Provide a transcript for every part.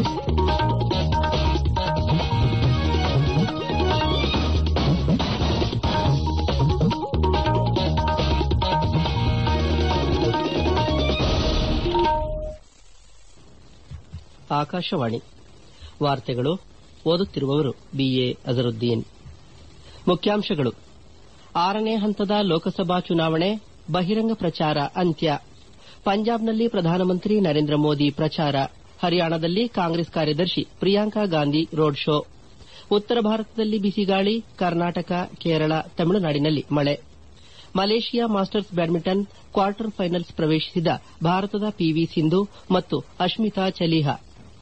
ಆಕಾಶವಾಣಿ ವಾರ್ತೆಗಳು ಓದುತ್ತಿರುವವರು ಬಿಎ ಅಜರುದ್ದೀನ್ ಮುಖ್ಯಾಂಶಗಳು ಆರನೇ ಹಂತದ ಲೋಕಸಭಾ ಚುನಾವಣೆ ಬಹಿರಂಗ ಪ್ರಚಾರ ಅಂತ್ಯ ಪಂಜಾಬ್ನಲ್ಲಿ ಪ್ರಧಾನಮಂತ್ರಿ ನರೇಂದ್ರ ಮೋದಿ ಪ್ರಚಾರ ಹರಿಯಾಣದಲ್ಲಿ ಕಾಂಗ್ರೆಸ್ ಕಾರ್ಯದರ್ಶಿ ಪ್ರಿಯಾಂಕಾ ಗಾಂಧಿ ರೋಡ್ ಶೋ ಉತ್ತರ ಭಾರತದಲ್ಲಿ ಬಿಸಿಗಾಳಿ ಕರ್ನಾಟಕ ಕೇರಳ ತಮಿಳುನಾಡಿನಲ್ಲಿ ಮಳೆ Malaysia Masters badminton quarter finals ಪ್ರವೇಶಿಸಿದ ಭಾರತದ ಪಿವಿ ಸಿಂಧು ಮತ್ತು ಅಶ್ಮಿತಾ ಚಲಿಹಾ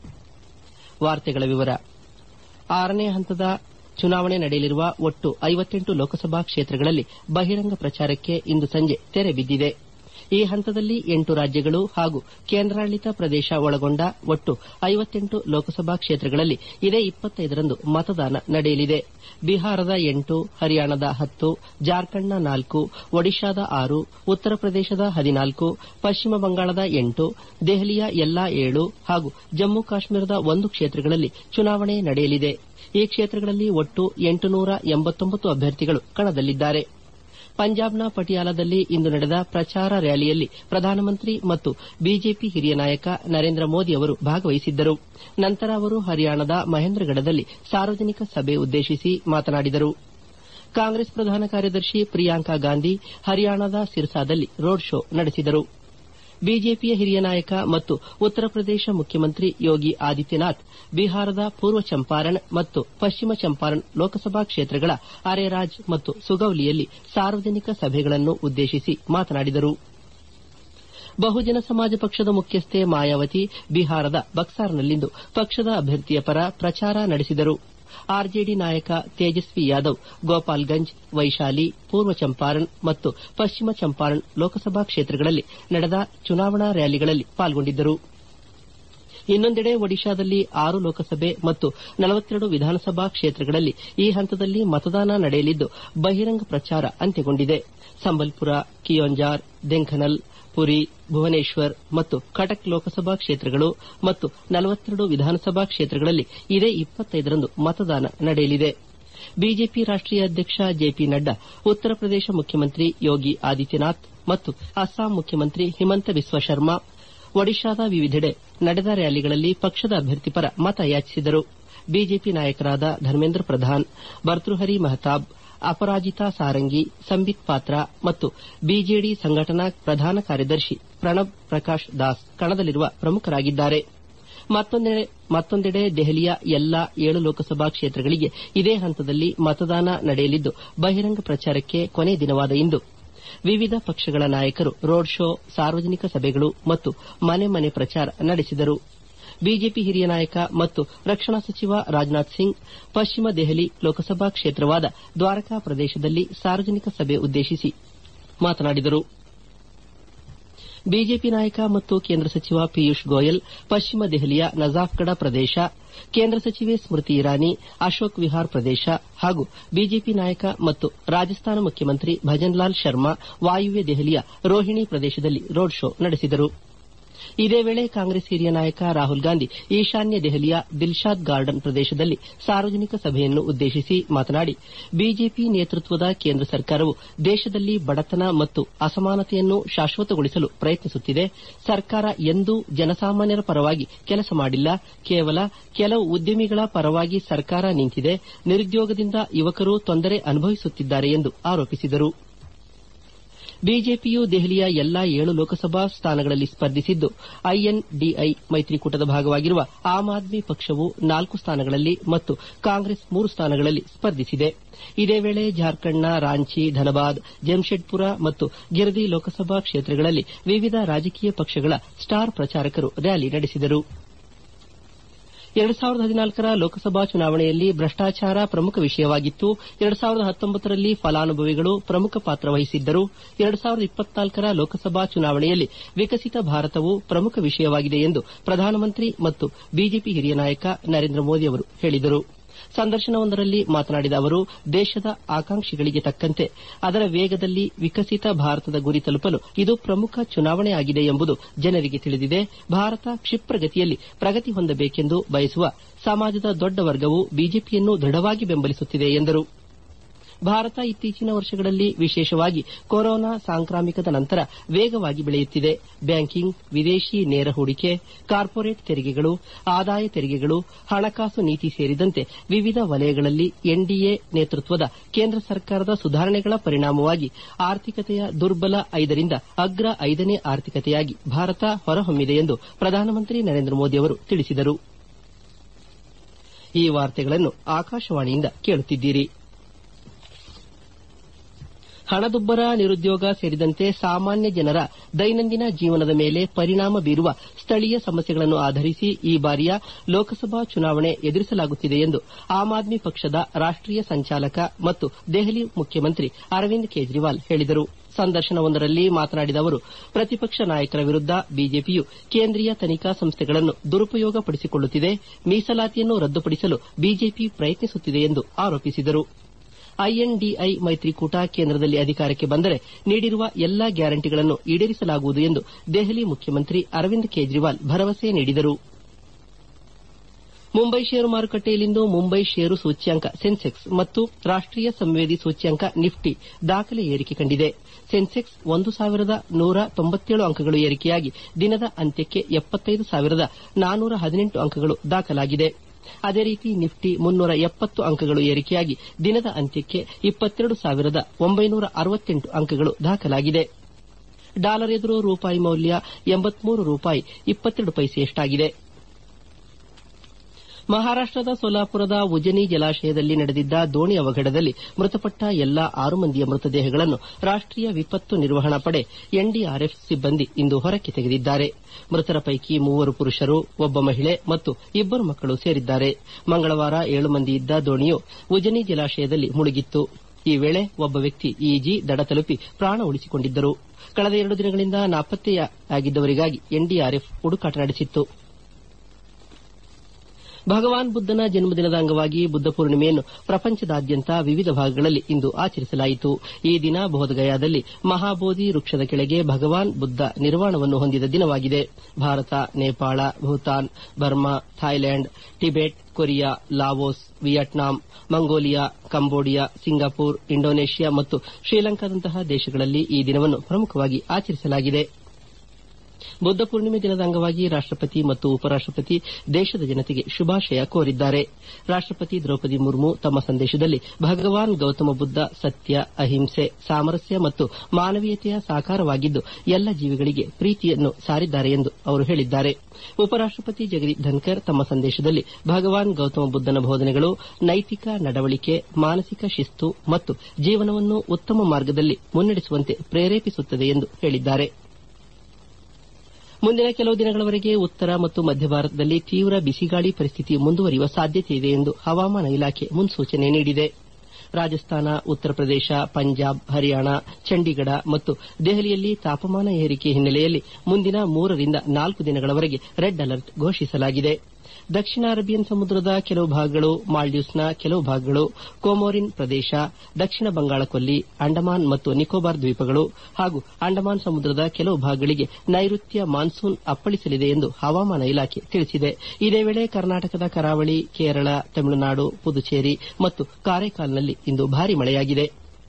ಆರನೇ ಹಂತದ ಚುನಾವಣೆ ನಡೆಯಲಿರುವ ಒಟ್ಟು ಐವತ್ತೆಂಟು ಲೋಕಸಭಾ ಕ್ಷೇತ್ರಗಳಲ್ಲಿ ಬಹಿರಂಗ ಪ್ರಚಾರಕ್ಕೆ ಇಂದು ಸಂಜೆ ತೆರೆ ಬಿದ್ದಿದೆ ಈ ಹಂತದಲ್ಲಿ ಎಂಟು ರಾಜ್ಯಗಳು ಹಾಗೂ ಕೇಂದ್ರಾಡಳಿತ ಪ್ರದೇಶ ಒಳಗೊಂಡ ಒಟ್ಟು ಐವತ್ತೆಂಟು ಲೋಕಸಭಾ ಕ್ಷೇತ್ರಗಳಲ್ಲಿ ಇದೇ ಇಪ್ಪತ್ತೈದರಂದು ಮತದಾನ ನಡೆಯಲಿದೆ ಬಿಹಾರದ ಎಂಟು ಹರಿಯಾಣದ ಹತ್ತು ಜಾರ್ಖಂಡ್ನ ನಾಲ್ಕು ಒಡಿಶಾದ ಆರು ಉತ್ತರ ಪ್ರದೇಶದ ಹದಿನಾಲ್ಕು ಪಶ್ಚಿಮ ಬಂಗಾಳದ ಎಂಟು ದೆಹಲಿಯ ಎಲ್ಲಾ ಏಳು ಹಾಗೂ ಜಮ್ಮು ಕಾಶ್ಮೀರದ ಒಂದು ಕ್ಷೇತ್ರಗಳಲ್ಲಿ ಚುನಾವಣೆ ನಡೆಯಲಿದೆ ಈ ಕ್ಷೇತ್ರಗಳಲ್ಲಿ ಒಟ್ಟು ಎಂಟುನೂರ ಎಂಬತ್ತೊಂಬತ್ತು ಅಭ್ಯರ್ಥಿಗಳು ಕಣದಲ್ಲಿದ್ದಾರೆ ಪಂಜಾಬ್ನ ಪಟಿಯಾಲದಲ್ಲಿ ಇಂದು ನಡೆದ ಪ್ರಚಾರ ರ್ಯಾಲಿಯಲ್ಲಿ ಪ್ರಧಾನಮಂತ್ರಿ ಮತ್ತು ಬಿಜೆಪಿ ಹಿರಿಯ ನಾಯಕ ನರೇಂದ್ರ ಮೋದಿ ಅವರು ಭಾಗವಹಿಸಿದ್ದರು ನಂತರ ಅವರು ಹರಿಯಾಣದ ಮಹೇಂದ್ರಗಢದಲ್ಲಿ ಸಾರ್ವಜನಿಕ ಸಭೆ ಉದ್ದೇಶಿಸಿ ಮಾತನಾಡಿದರು ಕಾಂಗ್ರೆಸ್ ಪ್ರಧಾನ ಕಾರ್ಯದರ್ಶಿ ಪ್ರಿಯಾಂಕಾ ಗಾಂಧಿ ಹರಿಯಾಣದ ಸಿರ್ಸಾದಲ್ಲಿ ರೋಡ್ ಶೋ ನಡೆಸಿದರು ಬಿಜೆಪಿಯ ಹಿರಿಯ ನಾಯಕ ಮತ್ತು ಉತ್ತರ ಪ್ರದೇಶ ಮುಖ್ಯಮಂತ್ರಿ ಯೋಗಿ ಆದಿತ್ಯನಾಥ್ ಬಿಹಾರದ ಪೂರ್ವ ಚಂಪಾರಣ್ ಮತ್ತು ಪಶ್ಚಿಮ ಚಂಪಾರಣ್ ಲೋಕಸಭಾ ಕ್ಷೇತ್ರಗಳ ಅರೆರಾಜ್ ಮತ್ತು ಸುಗೌಲಿಯಲ್ಲಿ ಸಾರ್ವಜನಿಕ ಸಭೆಗಳನ್ನು ಉದ್ದೇಶಿಸಿ ಮಾತನಾಡಿದರು ಬಹುಜನ ಸಮಾಜ ಪಕ್ಷದ ಮುಖ್ಯಸ್ಥೆ ಮಾಯಾವತಿ ಬಿಹಾರದ ಬಕ್ಸಾರ್ನಲ್ಲಿಂದು ಪಕ್ಷದ ಅಭ್ಯರ್ಥಿಯ ಪರ ಪ್ರಚಾರ ನಡೆಸಿದರು ಆರ್ಜೆಡಿ ನಾಯಕ ತೇಜಸ್ವಿ ಯಾದವ್ ಗೋಪಾಲ್ಗಂಜ್ ವೈಶಾಲಿ ಪೂರ್ವ ಚಂಪಾರಣ್ ಮತ್ತು ಪಶ್ಚಿಮ ಚಂಪಾರಣ್ ಲೋಕಸಭಾ ಕ್ಷೇತ್ರಗಳಲ್ಲಿ ನಡೆದ ಚುನಾವಣಾ ರ್ಯಾಲಿಗಳಲ್ಲಿ ಪಾಲ್ಗೊಂಡಿದ್ದರು ಇನ್ನೊಂದೆಡೆ ಒಡಿಶಾದಲ್ಲಿ ಆರು ಲೋಕಸಭೆ ಮತ್ತು ನಲವತ್ತೆರಡು ವಿಧಾನಸಭಾ ಕ್ಷೇತ್ರಗಳಲ್ಲಿ ಈ ಹಂತದಲ್ಲಿ ಮತದಾನ ನಡೆಯಲಿದ್ದು ಬಹಿರಂಗ ಪ್ರಚಾರ ಅಂತ್ಯಗೊಂಡಿದೆ ಸಂಬಲ್ಪುರ ಕಿಯೋಂಜಾರ್ ದೆಂಖನಲ್ ಪುರಿ ಭುವನೇಶ್ವರ್ ಮತ್ತು ಕಟಕ್ ಲೋಕಸಭಾ ಕ್ಷೇತ್ರಗಳು ಮತ್ತು ನಲವತ್ತೆರಡು ವಿಧಾನಸಭಾ ಕ್ಷೇತ್ರಗಳಲ್ಲಿ ಇದೇ ಇಪ್ಪತ್ತೈದರಂದು ಮತದಾನ ನಡೆಯಲಿದೆ ಬಿಜೆಪಿ ರಾಷ್ಟೀಯ ಅಧ್ಯಕ್ಷ ಜೆಪಿ ನಡ್ಡಾ ಉತ್ತರ ಪ್ರದೇಶ ಮುಖ್ಯಮಂತ್ರಿ ಯೋಗಿ ಆದಿತ್ಯನಾಥ್ ಮತ್ತು ಅಸ್ಸಾಂ ಮುಖ್ಯಮಂತ್ರಿ ಹಿಮಂತ ಬಿಸ್ವ ಶರ್ಮಾ ಒಡಿಶಾದ ವಿವಿಧೆಡೆ ನಡೆದ ರ್ಯಾಲಿಗಳಲ್ಲಿ ಪಕ್ಷದ ಅಭ್ಯರ್ಥಿ ಪರ ಮತ ಯಾಚಿಸಿದರು ಬಿಜೆಪಿ ನಾಯಕರಾದ ಧರ್ಮೇಂದ್ರ ಪ್ರಧಾನ್ ಭರ್ತೃಹರಿ ಮಹತಾಬ್ ಅಪರಾಜಿತಾ ಸಾರಂಗಿ ಸಂಬಿತ್ ಪಾತ್ರ ಮತ್ತು ಬಿಜೆಡಿ ಸಂಘಟನಾ ಪ್ರಧಾನ ಕಾರ್ಯದರ್ಶಿ ಪ್ರಣಬ್ ಪ್ರಕಾಶ್ ದಾಸ್ ಕಣದಲ್ಲಿರುವ ಪ್ರಮುಖರಾಗಿದ್ದಾರೆ ಮತ್ತೊಂದೆಡೆ ದೆಹಲಿಯ ಎಲ್ಲಾ ಏಳು ಲೋಕಸಭಾ ಕ್ಷೇತ್ರಗಳಿಗೆ ಇದೇ ಹಂತದಲ್ಲಿ ಮತದಾನ ನಡೆಯಲಿದ್ದು ಬಹಿರಂಗ ಪ್ರಚಾರಕ್ಕೆ ಕೊನೆ ದಿನವಾದ ಇಂದು ವಿವಿಧ ಪಕ್ಷಗಳ ನಾಯಕರು ರೋಡ್ ಶೋ ಸಾರ್ವಜನಿಕ ಸಭೆಗಳು ಮತ್ತು ಮನೆ ಮನೆ ಪ್ರಚಾರ ನಡೆಸಿದರು ಬಿಜೆಪಿ ಹಿರಿಯ ನಾಯಕ ಮತ್ತು ರಕ್ಷಣಾ ಸಚಿವ ರಾಜನಾಥ್ ಸಿಂಗ್ ಪಶ್ಚಿಮ ದೆಹಲಿ ಲೋಕಸಭಾ ಕ್ಷೇತ್ರವಾದ ದ್ವಾರಕಾ ಪ್ರದೇಶದಲ್ಲಿ ಸಾರ್ವಜನಿಕ ಸಭೆ ಉದ್ದೇಶಿಸಿ ಮಾತನಾಡಿದರು ಬಿಜೆಪಿ ನಾಯಕ ಮತ್ತು ಕೇಂದ್ರ ಸಚಿವ ಪಿಯೂಷ್ ಗೋಯಲ್ ಪಶ್ಚಿಮ ದೆಹಲಿಯ ನಜಾಫ್ಗಢ ಪ್ರದೇಶ ಕೇಂದ್ರ ಸಚಿವೆ ಸ್ಮೃತಿ ಇರಾನಿ ಅಶೋಕ್ ವಿಹಾರ್ ಪ್ರದೇಶ ಹಾಗೂ ಬಿಜೆಪಿ ನಾಯಕ ಮತ್ತು ರಾಜಸ್ಥಾನ ಮುಖ್ಯಮಂತ್ರಿ ಭಜನ್ಲಾಲ್ ಶರ್ಮಾ ವಾಯುವ್ಯ ದೆಹಲಿಯ ರೋಹಿಣಿ ಪ್ರದೇಶದಲ್ಲಿ ರೋಡ್ ಶೋ ನಡೆಸಿದರು ಇದೇ ವೇಳೆ ಕಾಂಗ್ರೆಸ್ ಹಿರಿಯ ನಾಯಕ ರಾಹುಲ್ ಗಾಂಧಿ ಈಶಾನ್ಯ ದೆಹಲಿಯ ದಿಲ್ಶಾದ್ ಗಾರ್ಡನ್ ಪ್ರದೇಶದಲ್ಲಿ ಸಾರ್ವಜನಿಕ ಸಭೆಯನ್ನು ಉದ್ದೇಶಿಸಿ ಮಾತನಾಡಿ ಬಿಜೆಪಿ ನೇತೃತ್ವದ ಕೇಂದ್ರ ಸರ್ಕಾರವು ದೇಶದಲ್ಲಿ ಬಡತನ ಮತ್ತು ಅಸಮಾನತೆಯನ್ನು ಶಾಶ್ವತಗೊಳಿಸಲು ಪ್ರಯತ್ನಿಸುತ್ತಿದೆ ಸರ್ಕಾರ ಎಂದೂ ಜನಸಾಮಾನ್ಯರ ಪರವಾಗಿ ಕೆಲಸ ಮಾಡಿಲ್ಲ ಕೇವಲ ಕೆಲವು ಉದ್ಯಮಿಗಳ ಪರವಾಗಿ ಸರ್ಕಾರ ನಿಂತಿದೆ ನಿರುದ್ಯೋಗದಿಂದ ಯುವಕರು ತೊಂದರೆ ಅನುಭವಿಸುತ್ತಿದ್ದಾರೆ ಎಂದು ಆರೋಪಿಸಿದರು ಬಿಜೆಪಿಯು ದೆಹಲಿಯ ಎಲ್ಲಾ ಏಳು ಲೋಕಸಭಾ ಸ್ಥಾನಗಳಲ್ಲಿ ಸ್ಪರ್ಧಿಸಿದ್ದು ಐಎನ್ಡಿಐ ಮೈತ್ರಿಕೂಟದ ಭಾಗವಾಗಿರುವ ಆಮ್ ಆದ್ಮಿ ಪಕ್ಷವು ನಾಲ್ಕು ಸ್ಥಾನಗಳಲ್ಲಿ ಮತ್ತು ಕಾಂಗ್ರೆಸ್ ಮೂರು ಸ್ಥಾನಗಳಲ್ಲಿ ಸ್ಪರ್ಧಿಸಿದೆ ಇದೇ ವೇಳೆ ಜಾರ್ಖಂಡ್ನ ರಾಂಚಿ ಧನಬಾದ್ ಜಮ್ಶೆಡ್ಪುರ ಮತ್ತು ಗಿರಿಧಿ ಲೋಕಸಭಾ ಕ್ಷೇತ್ರಗಳಲ್ಲಿ ವಿವಿಧ ರಾಜಕೀಯ ಪಕ್ಷಗಳ ಸ್ಟಾರ್ ಪ್ರಚಾರಕರು ರ್ಯಾಲಿ ನಡೆಸಿದರು ಎರಡು ಸಾವಿರದ ಹದಿನಾಲ್ಕರ ಲೋಕಸಭಾ ಚುನಾವಣೆಯಲ್ಲಿ ಭ್ರಷ್ಟಾಚಾರ ಪ್ರಮುಖ ವಿಷಯವಾಗಿತ್ತು ಎರಡು ಸಾವಿರದ ಹತ್ತೊಂಬತ್ತರಲ್ಲಿ ಫಲಾನುಭವಿಗಳು ಪ್ರಮುಖ ಪಾತ್ರ ವಹಿಸಿದ್ದರು ಎರಡು ಸಾವಿರದ ಇಪ್ಪತ್ನಾಲ್ಕರ ಲೋಕಸಭಾ ಚುನಾವಣೆಯಲ್ಲಿ ವಿಕಸಿತ ಭಾರತವು ಪ್ರಮುಖ ವಿಷಯವಾಗಿದೆ ಎಂದು ಪ್ರಧಾನಮಂತ್ರಿ ಮತ್ತು ಬಿಜೆಪಿ ಹಿರಿಯ ನಾಯಕ ನರೇಂದ್ರ ಮೋದಿ ಅವರು ಹೇಳಿದರು ಸಂದರ್ಶನವೊಂದರಲ್ಲಿ ಮಾತನಾಡಿದ ಅವರು ದೇಶದ ಆಕಾಂಕ್ಷೆಗಳಿಗೆ ತಕ್ಕಂತೆ ಅದರ ವೇಗದಲ್ಲಿ ವಿಕಸಿತ ಭಾರತದ ಗುರಿ ತಲುಪಲು ಇದು ಪ್ರಮುಖ ಚುನಾವಣೆಯಾಗಿದೆ ಎಂಬುದು ಜನರಿಗೆ ತಿಳಿದಿದೆ ಭಾರತ ಕ್ಷಿಪ್ರಗತಿಯಲ್ಲಿ ಪ್ರಗತಿ ಹೊಂದಬೇಕೆಂದು ಬಯಸುವ ಸಮಾಜದ ದೊಡ್ಡ ವರ್ಗವು ಬಿಜೆಪಿಯನ್ನು ದೃಢವಾಗಿ ಬೆಂಬಲಿಸುತ್ತಿದೆ ಎಂದರು ಭಾರತ ಇತ್ತೀಚಿನ ವರ್ಷಗಳಲ್ಲಿ ವಿಶೇಷವಾಗಿ ಕೊರೋನಾ ಸಾಂಕ್ರಾಮಿಕದ ನಂತರ ವೇಗವಾಗಿ ಬೆಳೆಯುತ್ತಿದೆ ಬ್ಯಾಂಕಿಂಗ್ ವಿದೇಶಿ ನೇರ ಹೂಡಿಕೆ ಕಾರ್ಪೊರೇಟ್ ತೆರಿಗೆಗಳು ಆದಾಯ ತೆರಿಗೆಗಳು ಹಣಕಾಸು ನೀತಿ ಸೇರಿದಂತೆ ವಿವಿಧ ವಲಯಗಳಲ್ಲಿ ಎನ್ಡಿಎ ನೇತೃತ್ವದ ಕೇಂದ್ರ ಸರ್ಕಾರದ ಸುಧಾರಣೆಗಳ ಪರಿಣಾಮವಾಗಿ ಆರ್ಥಿಕತೆಯ ದುರ್ಬಲ ಐದರಿಂದ ಅಗ್ರ ಐದನೇ ಆರ್ಥಿಕತೆಯಾಗಿ ಭಾರತ ಹೊರಹೊಮ್ಮಿದೆ ಎಂದು ಪ್ರಧಾನಮಂತ್ರಿ ನರೇಂದ್ರ ಮೋದಿ ಅವರು ತಿಳಿಸಿದರು ಈ ವಾರ್ತೆಗಳನ್ನು ಆಕಾಶವಾಣಿಯಿಂದ ಕೇಳುತ್ತಿದ್ದೀರಿ ಹಣದುಬ್ಬರ ನಿರುದ್ಯೋಗ ಸೇರಿದಂತೆ ಸಾಮಾನ್ಯ ಜನರ ದೈನಂದಿನ ಜೀವನದ ಮೇಲೆ ಪರಿಣಾಮ ಬೀರುವ ಸ್ಥಳೀಯ ಸಮಸ್ಯೆಗಳನ್ನು ಆಧರಿಸಿ ಈ ಬಾರಿಯ ಲೋಕಸಭಾ ಚುನಾವಣೆ ಎದುರಿಸಲಾಗುತ್ತಿದೆ ಎಂದು ಆಮ್ ಆದ್ಮಿ ಪಕ್ಷದ ರಾಷ್ಟೀಯ ಸಂಚಾಲಕ ಮತ್ತು ದೆಹಲಿ ಮುಖ್ಯಮಂತ್ರಿ ಅರವಿಂದ್ ಕೇಜ್ರಿವಾಲ್ ಹೇಳಿದರು ಸಂದರ್ಶನವೊಂದರಲ್ಲಿ ಮಾತನಾಡಿದ ಅವರು ಪ್ರತಿಪಕ್ಷ ನಾಯಕರ ವಿರುದ್ದ ಬಿಜೆಪಿಯು ಕೇಂದ್ರೀಯ ತನಿಖಾ ಸಂಸ್ಥೆಗಳನ್ನು ದುರುಪಯೋಗಪಡಿಸಿಕೊಳ್ಳುತ್ತಿದೆ ಮೀಸಲಾತಿಯನ್ನು ರದ್ದುಪಡಿಸಲು ಬಿಜೆಪಿ ಪ್ರಯತ್ನಿಸುತ್ತಿದೆ ಎಂದು ಆರೋಪಿಸಿದರು ಐಎನ್ಡಿಐ ಮೈತ್ರಿಕೂಟ ಕೇಂದ್ರದಲ್ಲಿ ಅಧಿಕಾರಕ್ಕೆ ಬಂದರೆ ನೀಡಿರುವ ಎಲ್ಲಾ ಗ್ಯಾರಂಟಿಗಳನ್ನು ಈಡೇರಿಸಲಾಗುವುದು ಎಂದು ದೆಹಲಿ ಮುಖ್ಯಮಂತ್ರಿ ಅರವಿಂದ್ ಕೇಜ್ರಿವಾಲ್ ಭರವಸೆ ನೀಡಿದರು ಮುಂಬೈ ಷೇರು ಮಾರುಕಟ್ಟೆಯಲ್ಲಿಂದು ಮುಂಬೈ ಷೇರು ಸೂಚ್ಯಂಕ ಸೆನ್ಸೆಕ್ಸ್ ಮತ್ತು ರಾಷ್ಟೀಯ ಸಂವೇದಿ ಸೂಚ್ಯಂಕ ನಿಫ್ಟಿ ದಾಖಲೆ ಏರಿಕೆ ಕಂಡಿದೆ ಸೆನ್ಸೆಕ್ಸ್ ಒಂದು ಸಾವಿರದ ನೂರ ತೊಂಬತ್ತೇಳು ಅಂಕಗಳು ಏರಿಕೆಯಾಗಿ ದಿನದ ಅಂತ್ಯಕ್ಕೆ ಎಪ್ಪತ್ತೈದು ಸಾವಿರದ ನಾನೂರ ಹದಿನೆಂಟು ಅಂಕಗಳು ದಾಖಲಾಗಿದೆ ಅದೇ ರೀತಿ ನಿಫ್ಟಿ ಮುನ್ನೂರ ಎಪ್ಪತ್ತು ಅಂಕಗಳು ಏರಿಕೆಯಾಗಿ ದಿನದ ಅಂತ್ಯಕ್ಕೆ ಇಪ್ಪತ್ತೆರಡು ಸಾವಿರದ ಒಂಬೈನೂರ ಅರವತ್ತೆಂಟು ಅಂಕಗಳು ದಾಖಲಾಗಿದೆ ಡಾಲರ್ ಎದುರು ರೂಪಾಯಿ ಮೌಲ್ಯ ಎಂಬತ್ಮೂರು ರೂಪಾಯಿ ಇಪ್ಪತ್ತೆರಡು ಪೈಸೆಯಷ್ಟಾಗಿದೆ ಮಹಾರಾಷ್ಟದ ಸೋಲಾಪುರದ ಉಜನಿ ಜಲಾಶಯದಲ್ಲಿ ನಡೆದಿದ್ದ ದೋಣಿ ಅವಘಡದಲ್ಲಿ ಮೃತಪಟ್ಟ ಎಲ್ಲಾ ಆರು ಮಂದಿಯ ಮೃತದೇಹಗಳನ್ನು ರಾಷ್ಟೀಯ ವಿಪತ್ತು ನಿರ್ವಹಣಾ ಪಡೆ ಎನ್ಡಿಆರ್ಎಫ್ ಸಿಬ್ಬಂದಿ ಇಂದು ಹೊರಕ್ಕೆ ತೆಗೆದಿದ್ದಾರೆ ಮೃತರ ಪೈಕಿ ಮೂವರು ಪುರುಷರು ಒಬ್ಬ ಮಹಿಳೆ ಮತ್ತು ಇಬ್ಬರು ಮಕ್ಕಳು ಸೇರಿದ್ದಾರೆ ಮಂಗಳವಾರ ಏಳು ಮಂದಿ ಇದ್ದ ದೋಣಿಯು ಉಜನಿ ಜಲಾಶಯದಲ್ಲಿ ಮುಳುಗಿತ್ತು ಈ ವೇಳೆ ಒಬ್ಬ ವ್ಯಕ್ತಿ ಈಜಿ ದಡ ತಲುಪಿ ಪ್ರಾಣ ಉಳಿಸಿಕೊಂಡಿದ್ದರು ಕಳೆದ ಎರಡು ದಿನಗಳಿಂದ ನಾಪತ್ತೆಯಾಗಿದ್ದವರಿಗಾಗಿ ಎನ್ಡಿಆರ್ಎಫ್ ಹುಡುಕಾಟ ನಡೆಸಿತ್ತು ಭಗವಾನ್ ಬುದ್ದನ ಜನ್ಮದಿನದ ಅಂಗವಾಗಿ ಬುದ್ದ ಪೂರ್ಣಿಮೆಯನ್ನು ಪ್ರಪಂಚದಾದ್ಯಂತ ವಿವಿಧ ಭಾಗಗಳಲ್ಲಿ ಇಂದು ಆಚರಿಸಲಾಯಿತು ಈ ದಿನ ಬೋಧಗಯಾದಲ್ಲಿ ಮಹಾಬೋಧಿ ವೃಕ್ಷದ ಕೆಳಗೆ ಭಗವಾನ್ ಬುದ್ದ ನಿರ್ವಾಣವನ್ನು ಹೊಂದಿದ ದಿನವಾಗಿದೆ Bharata Nepal Bhutan Burma Thailand Tibet Korea Laos Vietnam Mongolia Cambodia Singapore Indonesia ಮತ್ತು ಶ್ರೀಲಂಕಾದಂತಹ ದೇಶಗಳಲ್ಲಿ ಈ ದಿನವನ್ನು ಪ್ರಮುಖವಾಗಿ ಆಚರಿಸಲಾಗಿದೆ ಬುದ್ದ ಪೂರ್ಣಿಮೆ ದಿನದ ಅಂಗವಾಗಿ ರಾಷ್ಟಪತಿ ಮತ್ತು ಉಪರಾಷ್ಟಪತಿ ದೇಶದ ಜನತೆಗೆ ಶುಭಾಶಯ ಕೋರಿದ್ದಾರೆ ರಾಷ್ಟಪತಿ ದ್ರೌಪದಿ ಮುರ್ಮು ತಮ್ಮ ಸಂದೇಶದಲ್ಲಿ ಭಗವಾನ್ ಗೌತಮ ಬುದ್ದ ಸತ್ಯ ಅಹಿಂಸೆ ಸಾಮರಸ್ಯ ಮತ್ತು ಮಾನವೀಯತೆಯ ಸಾಕಾರವಾಗಿದ್ದು ಎಲ್ಲ ಜೀವಿಗಳಿಗೆ ಪ್ರೀತಿಯನ್ನು ಸಾರಿದ್ದಾರೆ ಎಂದು ಅವರು ಹೇಳಿದ್ದಾರೆ ಉಪರಾಷ್ಟಪತಿ ಜಗದೀಪ್ ಧನ್ಕರ್ ತಮ್ಮ ಸಂದೇಶದಲ್ಲಿ ಭಗವಾನ್ ಗೌತಮ ಬುದ್ದನ ಬೋಧನೆಗಳು ನೈತಿಕ ನಡವಳಿಕೆ ಮಾನಸಿಕ ಶಿಸ್ತು ಮತ್ತು ಜೀವನವನ್ನು ಉತ್ತಮ ಮಾರ್ಗದಲ್ಲಿ ಮುನ್ನಡೆಸುವಂತೆ ಪ್ರೇರೇಪಿಸುತ್ತದೆ ಎಂದು ಹೇಳಿದ್ದಾರೆ ಮುಂದಿನ ಕೆಲವು ದಿನಗಳವರೆಗೆ ಉತ್ತರ ಮತ್ತು ಮಧ್ಯ ಭಾರತದಲ್ಲಿ ತೀವ್ರ ಬಿಸಿಗಾಳಿ ಪರಿಸ್ಥಿತಿ ಮುಂದುವರಿಯುವ ಸಾಧ್ಯತೆಯಿದೆ ಎಂದು ಹವಾಮಾನ ಇಲಾಖೆ ಮುನ್ಸೂಚನೆ ನೀಡಿದೆ ರಾಜಸ್ಥಾನ ಉತ್ತರ ಪ್ರದೇಶ ಪಂಜಾಬ್ ಹರಿಯಾಣ ಚಂಡೀಗಢ ಮತ್ತು ದೆಹಲಿಯಲ್ಲಿ ತಾಪಮಾನ ಏರಿಕೆ ಹಿನ್ನೆಲೆಯಲ್ಲಿ ಮುಂದಿನ ಮೂರರಿಂದ ನಾಲ್ಕು ದಿನಗಳವರೆಗೆ ರೆಡ್ ಅಲರ್ಟ್ ಘೋಷಿಸಲಾಗಿದೆ ದಕ್ಷಿಣ ಅರೇಬಿಯನ್ ಸಮುದ್ರದ ಕೆಲವು ಭಾಗಗಳು ಮಾಲ್ಡೀವ್ಸ್ನ ಕೆಲವು ಭಾಗಗಳು ಕೋಮೋರಿನ್ ಪ್ರದೇಶ ದಕ್ಷಿಣ ಬಂಗಾಳ ಕೊಲ್ಲಿ ಅಂಡಮಾನ್ ಮತ್ತು ನಿಕೋಬಾರ್ ದ್ವೀಪಗಳು ಹಾಗೂ ಅಂಡಮಾನ್ ಸಮುದ್ರದ ಕೆಲವು ಭಾಗಗಳಿಗೆ ನೈಋತ್ಯ ಮಾನ್ಸೂನ್ ಅಪ್ಪಳಿಸಲಿದೆ ಎಂದು ಹವಾಮಾನ ಇಲಾಖೆ ತಿಳಿಸಿದೆ ಇದೇ ವೇಳೆ ಕರ್ನಾಟಕದ ಕರಾವಳಿ ಕೇರಳ ತಮಿಳುನಾಡು ಪುದುಚೇರಿ ಮತ್ತು ಕಾರೈಕಾಲ್ನಲ್ಲಿ ಇಂದು ಭಾರಿ ಮಳೆಯಾಗಿದೆ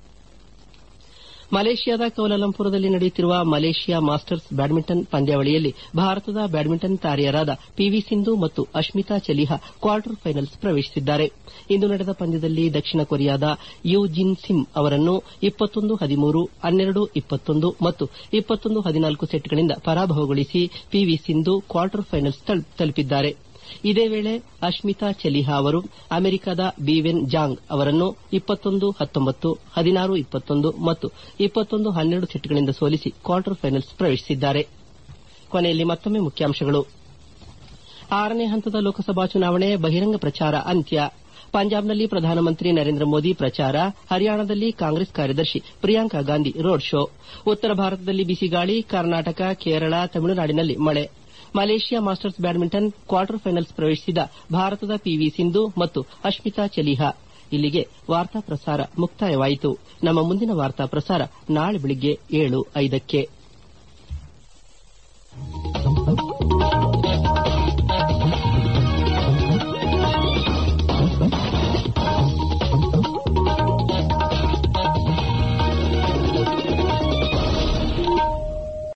ಮಲೇಷ್ಯಾದ ಕೌಲಾಲಂಪುರದಲ್ಲಿ ನಡೆಯುತ್ತಿರುವ ಮಲೇಷ್ಯಾ ಮಾಸ್ಟರ್ಸ್ ಬ್ಯಾಡ್ಮಿಂಟನ್ ಪಂದ್ಯಾವಳಿಯಲ್ಲಿ ಭಾರತದ ಬ್ಯಾಡ್ಮಿಂಟನ್ ತಾರೆಯರಾದ ಪಿವಿ ಸಿಂಧು ಮತ್ತು ಅಶ್ಮಿತಾ ಚಲಿಹಾ ಕ್ವಾರ್ಟರ್ ಫೈನಲ್ಸ್ ಪ್ರವೇಶಿಸಿದ್ದಾರೆ ಇಂದು ನಡೆದ ಪಂದ್ಯದಲ್ಲಿ ದಕ್ಷಿಣ ಕೊರಿಯಾದ ಯು ಜಿನ್ ಸಿಮ್ ಅವರನ್ನು ಇಪ್ಪತ್ತೊಂದು ಹದಿಮೂರು ಹನ್ನೆರಡು ಇಪ್ಪತ್ತೊಂದು ಮತ್ತು ಇಪ್ಪತ್ತೊಂದು ಹದಿನಾಲ್ಕು ಸೆಟ್ಗಳಿಂದ ಪರಾಭವಗೊಳಿಸಿ ಪಿವಿ ಸಿಂಧು ಕ್ವಾರ್ಟರ್ ಫೈನಲ್ಸ್ ತಲುಪಿದ್ದಾರೆ ಇದೇ ವೇಳೆ ಅಶ್ಮಿತಾ ಚಲಿಹಾ ಅವರು ಅಮೆರಿಕದ ಬಿವೆನ್ ಜಾಂಗ್ ಅವರನ್ನು ಇಪ್ಪತ್ತೊಂದು ಹತ್ತೊಂಬತ್ತು ಹದಿನಾರು ಇಪ್ಪತ್ತೊಂದು ಮತ್ತು ಇಪ್ಪತ್ತೊಂದು ಹನ್ನೆರಡು ಸೆಟ್ಗಳಿಂದ ಸೋಲಿಸಿ ಕ್ವಾರ್ಟರ್ ಫೈನಲ್ಸ್ ಪ್ರವೇಶಿಸಿದ್ದಾರೆ ಕೊನೆಯಲ್ಲಿ ಮತ್ತೊಮ್ಮೆ ಮುಖ್ಯಾಂಶಗಳು ಆರನೇ ಹಂತದ ಲೋಕಸಭಾ ಚುನಾವಣೆ ಬಹಿರಂಗ ಪ್ರಚಾರ ಅಂತ್ಯ ಪಂಜಾಬ್ನಲ್ಲಿ ಪ್ರಧಾನಮಂತ್ರಿ ನರೇಂದ್ರ ಮೋದಿ ಪ್ರಚಾರ ಹರಿಯಾಣದಲ್ಲಿ ಕಾಂಗ್ರೆಸ್ ಕಾರ್ಯದರ್ಶಿ ಪ್ರಿಯಾಂಕಾ ಗಾಂಧಿ ರೋಡ್ ಶೋ ಉತ್ತರ ಭಾರತದಲ್ಲಿ ಬಿಸಿಗಾಳಿ ಕರ್ನಾಟಕ ಕೇರಳ ತಮಿಳುನಾಡಿನಲ್ಲಿ ಮಳೆ Malaysia Masters badminton quarter finals ಪ್ರವೇಶಿಸಿದ ಭಾರತದ ಪಿವಿ ಸಿಂಧು ಮತ್ತು ಅಶ್ಮಿತಾ ಚಲಿಹಾ ಇಲ್ಲಿಗೆ ವಾರ್ತಾ ಪ್ರಸಾರ ಮುಕ್ತಾಯವಾಯಿತು ನಮ್ಮ ಮುಂದಿನ ವಾರ್ತಾ ಪ್ರಸಾರ ನಾಳೆ ಬೆಳಿಗ್ಗೆ ಏಳು ಐದಕ್ಕೆ